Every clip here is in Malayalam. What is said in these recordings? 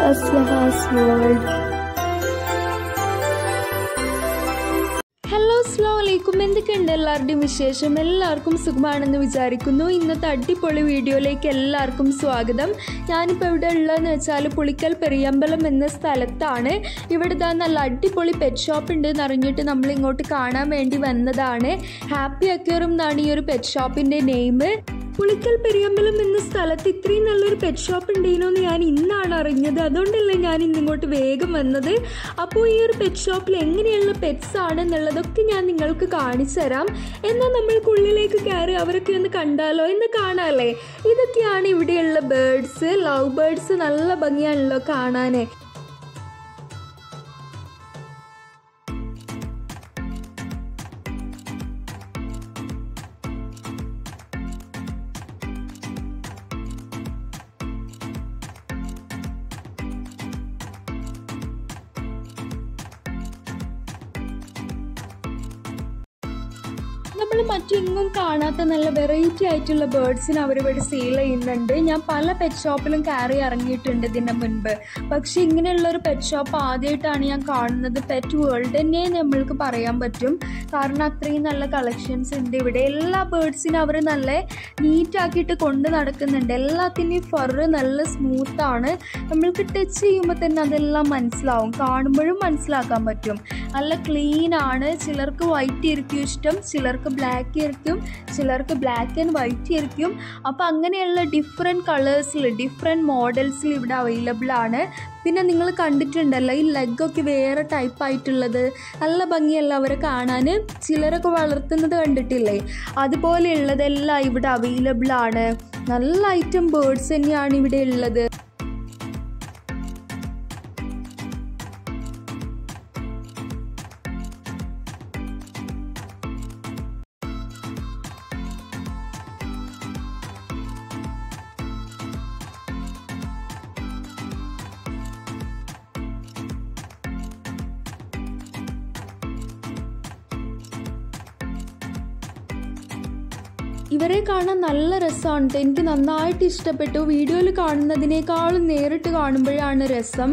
അസ്ലഹാസ് വേൾഡ് ഹലോ അസ്ലാം വലൈക്കും എന്തൊക്കെയുണ്ട് എല്ലാവരുടെയും വിശേഷം എല്ലാവർക്കും സുഖമാണെന്ന് വിചാരിക്കുന്നു ഇന്നത്തെ അടിപൊളി വീഡിയോയിലേക്ക് എല്ലാവർക്കും സ്വാഗതം ഞാനിപ്പോൾ ഇവിടെ ഉള്ളതെന്ന് വെച്ചാൽ പുളിക്കൽ പെരിയമ്പലം എന്ന സ്ഥലത്താണ് ഇവിടെ ഇതാ നല്ല അടിപൊളി പെറ്റ് ഷോപ്പ് ഉണ്ട് എന്ന് അറിഞ്ഞിട്ട് നമ്മൾ ഇങ്ങോട്ട് കാണാൻ വേണ്ടി വന്നതാണ് ഹാപ്പി അക്യൂറും എന്നാണ് ഈ ഒരു പെറ്റ് ഷോപ്പിൻ്റെ നെയിം പുളിക്കൽ പെരിയമ്പലം എന്ന സ്ഥലത്ത് ഇത്രയും നല്ലൊരു പെറ്റ് ഷോപ്പ് ഉണ്ടേനോ എന്ന് ഞാൻ ഇന്നാണ് അറിഞ്ഞത് അതുകൊണ്ടല്ലേ ഞാൻ ഇന്നിങ്ങോട്ട് വേഗം വന്നത് അപ്പോൾ ഈ ഒരു പെറ്റ് ഷോപ്പിൽ എങ്ങനെയുള്ള പെറ്റ്സ് ആണ് എന്നുള്ളതൊക്കെ ഞാൻ നിങ്ങൾക്ക് കാണിച്ചു തരാം എന്നാൽ നമ്മൾക്കുള്ളിലേക്ക് കയറി അവരൊക്കെ ഒന്ന് കണ്ടാലോ എന്ന് കാണാമല്ലേ ഇതൊക്കെയാണ് ഇവിടെയുള്ള ബേഡ്സ് ലവ് ബേഡ്സ് നല്ല ഭംഗിയാണല്ലോ കാണാൻ നമ്മൾ മറ്റെങ്ങും കാണാത്ത നല്ല വെറൈറ്റി ആയിട്ടുള്ള ബേർഡ്സിന് അവരിവിടെ സെയിൽ ചെയ്യുന്നുണ്ട് ഞാൻ പല പെറ്റ് ഷോപ്പിലും കയറി ഇറങ്ങിയിട്ടുണ്ട് ഇതിൻ്റെ മുൻപ് പക്ഷെ ഇങ്ങനെയുള്ള ഒരു പെറ്റ് ഷോപ്പ് ആദ്യമായിട്ടാണ് ഞാൻ കാണുന്നത് പെറ്റ് വേൾഡ് തന്നെ നമ്മൾക്ക് പറയാൻ പറ്റും കാരണം അത്രയും നല്ല കളക്ഷൻസ് ഉണ്ട് ഇവിടെ എല്ലാ ബേർഡ്സിനും അവർ നല്ല നീറ്റാക്കിയിട്ട് കൊണ്ട് നടക്കുന്നുണ്ട് എല്ലാത്തിൻ്റെയും ഫറ് നല്ല സ്മൂത്താണ് നമ്മൾക്ക് ടച്ച് ചെയ്യുമ്പോൾ തന്നെ അതെല്ലാം മനസ്സിലാവും കാണുമ്പോഴും മനസ്സിലാക്കാൻ പറ്റും നല്ല ക്ലീൻ ആണ് ചിലർക്ക് വൈറ്റ് ഇരിക്കും ഇഷ്ടം ചിലർക്ക് ബ്ലാക്ക് ഇരിക്കും ചിലർക്ക് ബ്ലാക്ക് ആൻഡ് വൈറ്റ് ഇരിക്കും അപ്പോൾ അങ്ങനെയുള്ള ഡിഫറെൻറ്റ് കളേഴ്സിൽ ഡിഫറെൻറ്റ് മോഡൽസിൽ ഇവിടെ അവൈലബിൾ ആണ് പിന്നെ നിങ്ങൾ കണ്ടിട്ടുണ്ടല്ലോ ഈ ലെഗൊക്കെ വേറെ ടൈപ്പ് ആയിട്ടുള്ളത് നല്ല ഭംഗിയല്ല അവരെ കാണാൻ ചിലരൊക്കെ വളർത്തുന്നത് കണ്ടിട്ടില്ലേ അതുപോലെയുള്ളതെല്ലാം ഇവിടെ അവൈലബിൾ ആണ് നല്ല ഐറ്റം ബേർഡ്സ് തന്നെയാണ് ഇവിടെ ഉള്ളത് ഇവരെ കാണാൻ നല്ല രസമാണ് ട്ടോ. എനിക്ക് നന്നായിട്ട് ഇഷ്ടപ്പെട്ടു വീഡിയോയിൽ കാണുന്നതിനേക്കാളും നേരിട്ട് കാണുമ്പോഴാണ് രസം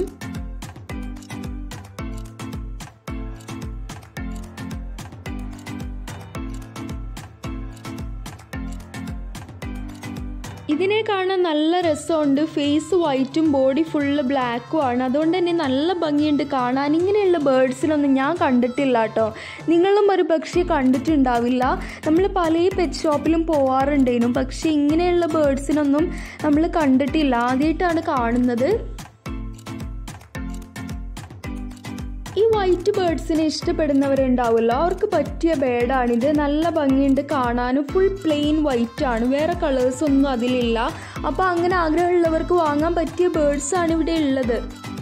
ഇതിനെ കാണാൻ നല്ല രസമുണ്ട് ഫേസ് വൈറ്റും ബോഡി ഫുള്ള് ബ്ലാക്കും ആണ് അതുകൊണ്ട് തന്നെ നല്ല ഭംഗിയുണ്ട് കാണാൻ ഇങ്ങനെയുള്ള ബേർഡ്സിനൊന്നും ഞാൻ കണ്ടിട്ടില്ല കേട്ടോ നിങ്ങളും ഒരു പക്ഷേ കണ്ടിട്ടുണ്ടാവില്ല നമ്മൾ പല പെറ്റ് ഷോപ്പിലും പോവാറുണ്ടേനും പക്ഷേ ഇങ്ങനെയുള്ള ബേർഡ്സിനൊന്നും നമ്മൾ കണ്ടിട്ടില്ല ആദ്യമായിട്ടാണ് കാണുന്നത് ഈ വൈറ്റ് ബേർഡ്സിനെ ഇഷ്ടപ്പെടുന്നവരുണ്ടാവുമല്ലോ അവർക്ക് പറ്റിയ ബേഡാണിത് നല്ല ഭംഗിയുണ്ട് കാണാനും ഫുൾ പ്ലെയിൻ വൈറ്റ് ആണ് വേറെ കളേഴ്സ് ഒന്നും അതിലില്ല അപ്പോൾ അങ്ങനെ ആഗ്രഹമുള്ളവർക്ക് വാങ്ങാൻ പറ്റിയ ബേർഡ്സാണ് ഇവിടെ ഉള്ളത്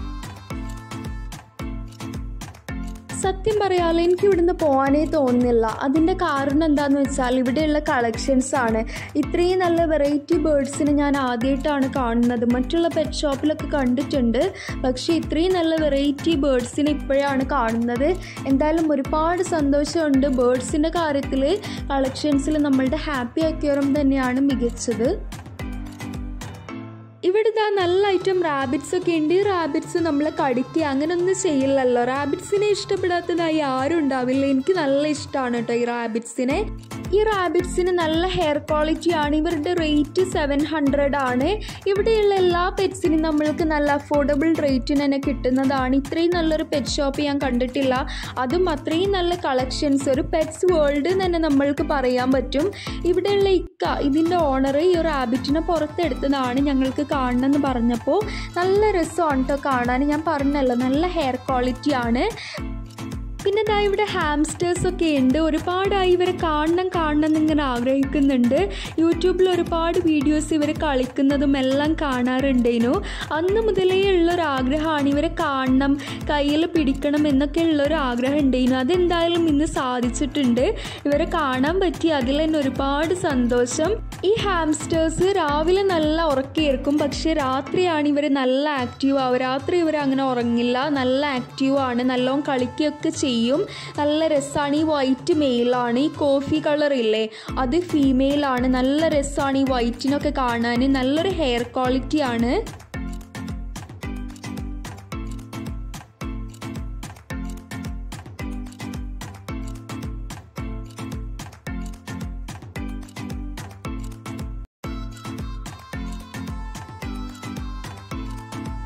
സത്യം പറയാലോ എനിക്ക് ഇവിടുന്ന് പോകാനേ തോന്നുന്നില്ല അതിൻ്റെ കാരണം എന്താണെന്ന് വെച്ചാൽ ഇവിടെയുള്ള കളക്ഷൻസ് ആണ് ഇത്രയും നല്ല വെറൈറ്റി ബേർഡ്സിനെ ഞാൻ ആദ്യമായിട്ടാണ് കാണുന്നത് മറ്റുള്ള പെറ്റ് ഷോപ്പിലൊക്കെ കണ്ടിട്ടുണ്ട് പക്ഷേ ഇത്രയും നല്ല വെറൈറ്റി ബേർഡ്സിനെ ഇപ്പോഴാണ് കാണുന്നത് എന്തായാലും ഒരുപാട് സന്തോഷമുണ്ട് ബേർഡ്സിൻ്റെ കാര്യത്തിൽ കളക്ഷൻസിൽ നമ്മളുടെ ഹാപ്പി അക്യൂറം തന്നെയാണ് മികച്ചത് ഇവിടുത്തെ നല്ല ഐറ്റം റാബിറ്റ്സ് ഒക്കെ ഉണ്ട് ഈ റാബിറ്റ്സ് നമ്മളെ കടിക്കുക അങ്ങനെയൊന്നും ചെയ്യില്ലല്ലോ റാബിറ്റ്സിനെ ഇഷ്ടപ്പെടാത്തതായി ആരും ഉണ്ടാവില്ല എനിക്ക് നല്ല ഇഷ്ടമാണ് കേട്ടോ ഈ റാബിറ്റ്സിനെ ഈ റാബിറ്റ്സിന് നല്ല ഹെയർ ക്വാളിറ്റി ആണ് ഇവരുടെ റേറ്റ് സെവൻ ഹൺഡ്രഡ് ആണ് ഇവിടെയുള്ള എല്ലാ പെറ്റ്സിനും നമ്മൾക്ക് നല്ല അഫോർഡബിൾ റേറ്റിന് തന്നെ കിട്ടുന്നതാണ് ഇത്രയും നല്ലൊരു പെറ്റ് ഷോപ്പ് ഞാൻ കണ്ടിട്ടില്ല അതും അത്രയും നല്ല കളക്ഷൻസ് ഒരു പെറ്റ്സ് വേൾഡ് തന്നെ നമ്മൾക്ക് പറയാൻ പറ്റും ഇവിടെയുള്ള ഇക്ക ഇതിൻ്റെ ഓണർ ഈ റാബിറ്റിനെ പുറത്തെടുത്തതാണ് ഞങ്ങൾക്ക് കാണണമെന്ന് പറഞ്ഞപ്പോൾ നല്ല രസമാണ് കേട്ടോ കാണാൻ ഞാൻ പറഞ്ഞല്ലോ നല്ല ഹെയർ ക്വാളിറ്റി ആണ് പിന്നെ ദാ ഇവിടെ ഹാംസ്റ്റേഴ്സ് ഒക്കെ ഉണ്ട് ഒരുപാടായി ഇവരെ കാണണം കാണണം എന്നിങ്ങനെ ആഗ്രഹിക്കുന്നുണ്ട് യൂട്യൂബിൽ ഒരുപാട് വീഡിയോസ് ഇവർ കളിക്കുന്നതും എല്ലാം കാണാറുണ്ടേനു അന്ന് മുതലേ ഉള്ളൊരു ആഗ്രഹമാണ് ഇവരെ കാണണം കയ്യിൽ പിടിക്കണം എന്നൊക്കെ ഉള്ളൊരു ആഗ്രഹം ഉണ്ടേനു അതെന്തായാലും ഇന്ന് സാധിച്ചിട്ടുണ്ട് ഇവരെ കാണാൻ പറ്റി അതിൽ തന്നെ ഒരുപാട് സന്തോഷം ഈ ഹാംസ്റ്റേഴ്സ് രാവിലെ നല്ല ഉറക്കിയിരിക്കും പക്ഷേ രാത്രിയാണ് ഇവർ നല്ല ആക്റ്റീവ് ആവുക രാത്രി ഇവർ അങ്ങനെ ഉറങ്ങില്ല നല്ല ആക്റ്റീവ് ആണ് നല്ലോണം കളിക്കുകയൊക്കെ ചെയ്യും നല്ല രസമാണ് ഈ വൈറ്റ് മെയിലാണ് ഈ കോഫി കളർ ഇല്ലേ അത് ഫീമെയിലാണ് നല്ല രസമാണ് ഈ വൈറ്റിനൊക്കെ കാണാൻ നല്ലൊരു ഹെയർ ക്വാളിറ്റി ആണ്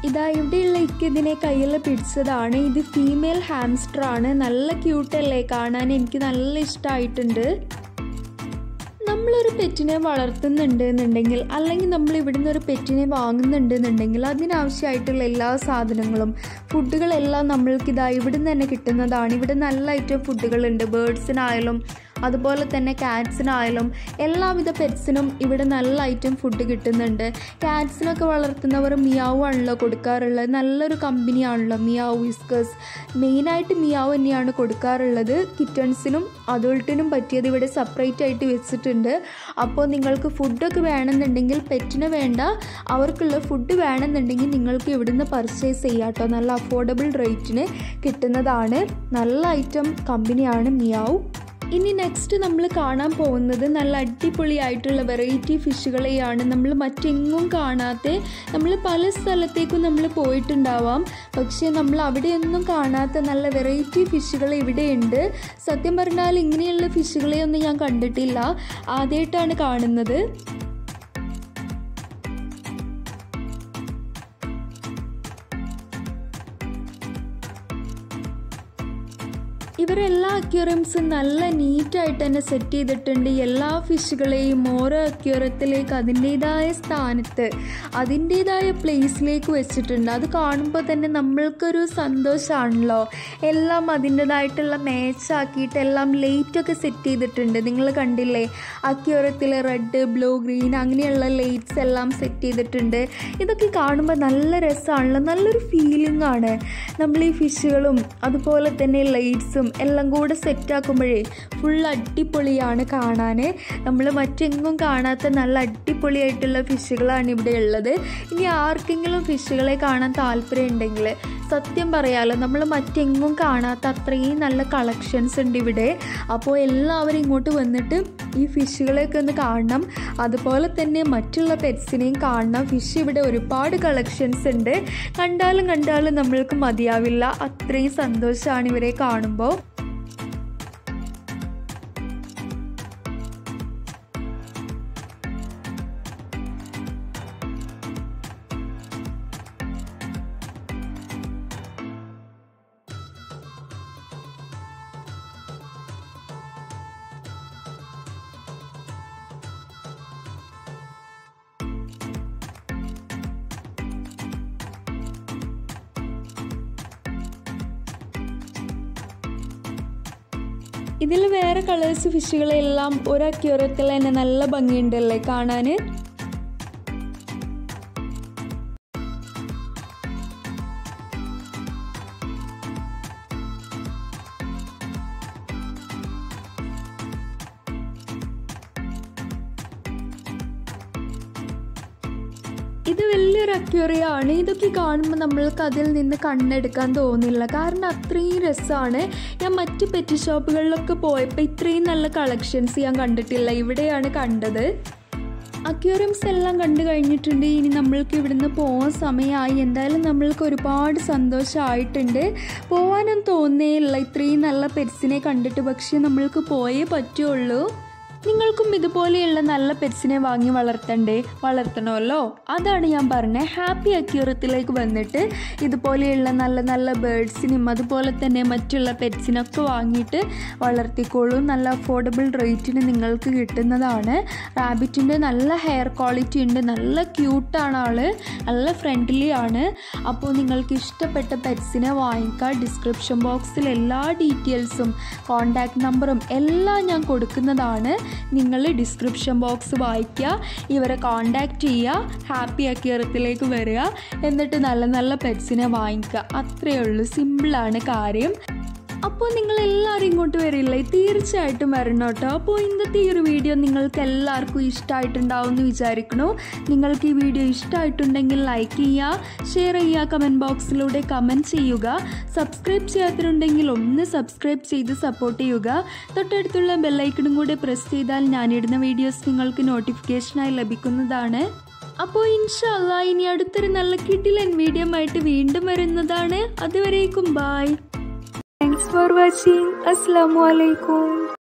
ഇതാ ഇവിടെയുള്ള ഇക്ക് ഇതിനെ കയ്യിൽ പിടിച്ചതാണ് ഇത് ഫീമെയിൽ ഹാംസ്റ്റർ ആണ് നല്ല ക്യൂട്ടല്ലേ കാണാൻ എനിക്ക് നല്ല ഇഷ്ടമായിട്ടുണ്ട് നമ്മളൊരു പെറ്റിനെ വളർത്തുന്നുണ്ട് എന്നുണ്ടെങ്കിൽ അല്ലെങ്കിൽ നമ്മൾ ഇവിടുന്ന് ഒരു പെറ്റിനെ വാങ്ങുന്നുണ്ട് എന്നുണ്ടെങ്കിൽ അതിനാവശ്യമായിട്ടുള്ള എല്ലാ സാധനങ്ങളും ഫുഡുകളെല്ലാം നമ്മൾക്ക് ഇതാ ഇവിടുന്ന് തന്നെ കിട്ടുന്നതാണ് ഇവിടെ നല്ല ഐറ്റം ഫുഡുകളുണ്ട് ബേഡ്സിനായാലും അതുപോലെ തന്നെ കാറ്റ്സിനായാലും എല്ലാവിധ പെറ്റ്സിനും ഇവിടെ നല്ല ഐറ്റം ഫുഡ് കിട്ടുന്നുണ്ട് കാറ്റ്സിനൊക്കെ വളർത്തുന്നവർ മിയാവ് ആണല്ലോ കൊടുക്കാറുള്ളത് നല്ലൊരു കമ്പനിയാണല്ലോ മിയാവ് വിസ്കേഴ്സ് മെയിനായിട്ട് മിയാവ് തന്നെയാണ് കൊടുക്കാറുള്ളത് കിറ്റൺസിനും അഡൾട്ടിനും പറ്റിയത് ഇവിടെ സെപ്പറേറ്റ് ആയിട്ട് വെച്ചിട്ടുണ്ട് അപ്പോൾ നിങ്ങൾക്ക് ഫുഡൊക്കെ വേണമെന്നുണ്ടെങ്കിൽ പെറ്റിന് വേണ്ട അവർക്കുള്ള ഫുഡ് വേണമെന്നുണ്ടെങ്കിൽ നിങ്ങൾക്ക് ഇവിടുന്ന് പർച്ചേസ് ചെയ്യാം കേട്ടോ നല്ല അഫോർഡബിൾ റേറ്റിന് കിട്ടുന്നതാണ് നല്ല ഐറ്റം കമ്പനിയാണ് മിയാവ് ഇനി നെക്സ്റ്റ് നമ്മൾ കാണാൻ പോകുന്നത് നല്ല അടിപൊളിയായിട്ടുള്ള വെറൈറ്റി ഫിഷുകളെയാണ് നമ്മൾ മറ്റെങ്ങും കാണാത്ത നമ്മൾ പല സ്ഥലത്തേക്കും നമ്മൾ പോയിട്ടുണ്ടാവാം പക്ഷേ നമ്മൾ അവിടെയൊന്നും കാണാത്ത നല്ല വെറൈറ്റി ഫിഷുകൾ ഇവിടെയുണ്ട് സത്യം പറഞ്ഞാൽ ഇങ്ങനെയുള്ള ഫിഷുകളെയൊന്നും ഞാൻ കണ്ടിട്ടില്ല ആദ്യമായിട്ടാണ് കാണുന്നത് ഇവരെല്ലാ അക്യൂറിയംസും നല്ല നീറ്റായിട്ട് തന്നെ സെറ്റ് ചെയ്തിട്ടുണ്ട് എല്ലാ ഫിഷുകളെയും ഓരോ അക്യൂറത്തിലേക്ക് അതിൻ്റേതായ സ്ഥാനത്ത് അതിൻ്റേതായ പ്ലേസിലേക്ക് വെച്ചിട്ടുണ്ട് അത് കാണുമ്പോൾ തന്നെ നമ്മൾക്കൊരു സന്തോഷമാണല്ലോ എല്ലാം അതിൻ്റേതായിട്ടുള്ള മാച്ചാക്കിയിട്ട് എല്ലാം ലൈറ്റൊക്കെ സെറ്റ് ചെയ്തിട്ടുണ്ട് നിങ്ങൾ കണ്ടില്ലേ അക്യൂറത്തിൽ റെഡ് ബ്ലൂ ഗ്രീൻ അങ്ങനെയുള്ള ലൈറ്റ്സ് എല്ലാം സെറ്റ് ചെയ്തിട്ടുണ്ട് ഇതൊക്കെ കാണുമ്പോൾ നല്ല രസമാണല്ലോ നല്ലൊരു ഫീലിംഗ് ആണ് നമ്മൾ ഈ ഫിഷുകളും അതുപോലെ തന്നെ ലൈറ്റ്സും എല്ലാം കൂടെ സെറ്റാക്കുമ്പോഴേ ഫുൾ അടിപൊളിയാണ് കാണാൻ നമ്മൾ മറ്റെങ്ങും കാണാത്ത നല്ല അടിപൊളിയായിട്ടുള്ള ഫിഷുകളാണ് ഇവിടെ ഉള്ളത് ഇനി ആർക്കെങ്കിലും ഫിഷുകളെ കാണാൻ താല്പര്യം ഉണ്ടെങ്കിൽ സത്യം പറയാലോ നമ്മൾ മറ്റെങ്ങും കാണാത്ത അത്രയും നല്ല കളക്ഷൻസ് ഉണ്ട് ഇവിടെ അപ്പോൾ എല്ലാവരും ഇങ്ങോട്ട് വന്നിട്ട് ഈ ഫിഷുകളെയൊക്കെ ഒന്ന് കാണണം അതുപോലെ തന്നെ മറ്റുള്ള പെറ്റ്സിനെയും കാണണം ഫിഷ് ഇവിടെ ഒരുപാട് കളക്ഷൻസ് ഉണ്ട് കണ്ടാലും കണ്ടാലും നമ്മൾക്ക് മതിയാവില്ല അത്രയും സന്തോഷമാണ് ഇവരെ കാണുമ്പോൾ ഇതിൽ വേറെ കളേഴ്സ് ഫിഷുകളെല്ലാം ഒരു അക്യൂറത്തിൽ തന്നെ നല്ല ഭംഗിയുണ്ടല്ലേ കാണാൻ ഇത് വലിയൊരു അക്യൂറിയാണ് ഇതൊക്കെ കാണുമ്പോൾ നമ്മൾക്ക് അതിൽ നിന്ന് കണ്ണെടുക്കാൻ തോന്നില്ല കാരണം അത്രയും രസമാണ് ഞാൻ മറ്റ് പെറ്റ് ഷോപ്പുകളിലൊക്കെ പോയപ്പോൾ ഇത്രയും നല്ല കളക്ഷൻസ് ഞാൻ കണ്ടിട്ടില്ല ഇവിടെയാണ് കണ്ടത് അക്യൂറിയംസ് എല്ലാം കണ്ടു കഴിഞ്ഞിട്ടുണ്ട് ഇനി നമ്മൾക്ക് ഇവിടുന്ന് പോകാൻ സമയമായി എന്തായാലും നമ്മൾക്ക് ഒരുപാട് സന്തോഷമായിട്ടുണ്ട് പോകാനും തോന്നേയില്ല ഇത്രയും നല്ല പെറ്റ്സിനെ കണ്ടിട്ട് പക്ഷേ നമ്മൾക്ക് പോയേ പറ്റുള്ളൂ നിങ്ങൾക്കും ഇതുപോലെയുള്ള നല്ല പെറ്റ്സിനെ വാങ്ങി വളർത്തണ്ടേ വളർത്തണമല്ലോ അതാണ് ഞാൻ പറഞ്ഞത് ഹാപ്പി അക്യൂറത്തിലേക്ക് വന്നിട്ട് ഇതുപോലെയുള്ള നല്ല നല്ല ബേഡ്സിനും അതുപോലെ തന്നെ മറ്റുള്ള പെറ്റ്സിനൊക്കെ വാങ്ങിയിട്ട് വളർത്തിക്കോളൂ നല്ല അഫോർഡബിൾ റേറ്റിന് നിങ്ങൾക്ക് കിട്ടുന്നതാണ് റാബിറ്റിൻ്റെ നല്ല ഹെയർ ക്വാളിറ്റി ഉണ്ട് നല്ല ക്യൂട്ടാണ് ആള് നല്ല ഫ്രണ്ട്ലി ആണ് അപ്പോൾ നിങ്ങൾക്ക് ഇഷ്ടപ്പെട്ട പെറ്റ്സിനെ വാങ്ങിക്കാം ഡിസ്ക്രിപ്ഷൻ ബോക്സിൽ എല്ലാ ഡീറ്റെയിൽസും കോണ്ടാക്ട് നമ്പറും എല്ലാം ഞാൻ കൊടുക്കുന്നതാണ് നിങ്ങൾ ഡിസ്ക്രിപ്ഷൻ ബോക്സ് വായിക്കുക ഇവരെ കോണ്ടാക്റ്റ് ചെയ്യുക ഹാപ്പി അക്യൂറത്തിലേക്ക് വരിക എന്നിട്ട് നല്ല നല്ല പെറ്റ്സിനെ വാങ്ങിക്കുക അത്രയേ ഉള്ളൂ സിമ്പിളാണ് കാര്യം അപ്പോൾ നിങ്ങൾ എല്ലാവരും ഇങ്ങോട്ട് വരില്ലേ തീർച്ചയായിട്ടും വരണം കേട്ടോ അപ്പോൾ ഇന്നത്തെ ഈ ഒരു വീഡിയോ നിങ്ങൾക്ക് എല്ലാവർക്കും ഇഷ്ടമായിട്ടുണ്ടാവും എന്ന് വിചാരിക്കണു നിങ്ങൾക്ക് ഈ വീഡിയോ ഇഷ്ടമായിട്ടുണ്ടെങ്കിൽ ലൈക്ക് ചെയ്യുക ഷെയർ ചെയ്യുക കമൻറ്റ് ബോക്സിലൂടെ കമൻറ്റ് ചെയ്യുക സബ്സ്ക്രൈബ് ചെയ്യാത്തിട്ടുണ്ടെങ്കിൽ ഒന്ന് സബ്സ്ക്രൈബ് ചെയ്ത് സപ്പോർട്ട് ചെയ്യുക തൊട്ടടുത്തുള്ള ബെല്ലൈക്കണും കൂടെ പ്രസ് ചെയ്താൽ ഞാനിടുന്ന വീഡിയോസ് നിങ്ങൾക്ക് നോട്ടിഫിക്കേഷനായി ലഭിക്കുന്നതാണ് അപ്പോൾ ഇൻഷാല്ല ഇനി അടുത്തൊരു നല്ല കിഡിലൻ വീഡിയോ ആയിട്ട് വീണ്ടും വരുന്നതാണ് അതുവരേക്കും ബായ് താങ്ക്സ് ഫോർ വാച്ചിങ് അസ്സാം വലൈക്കും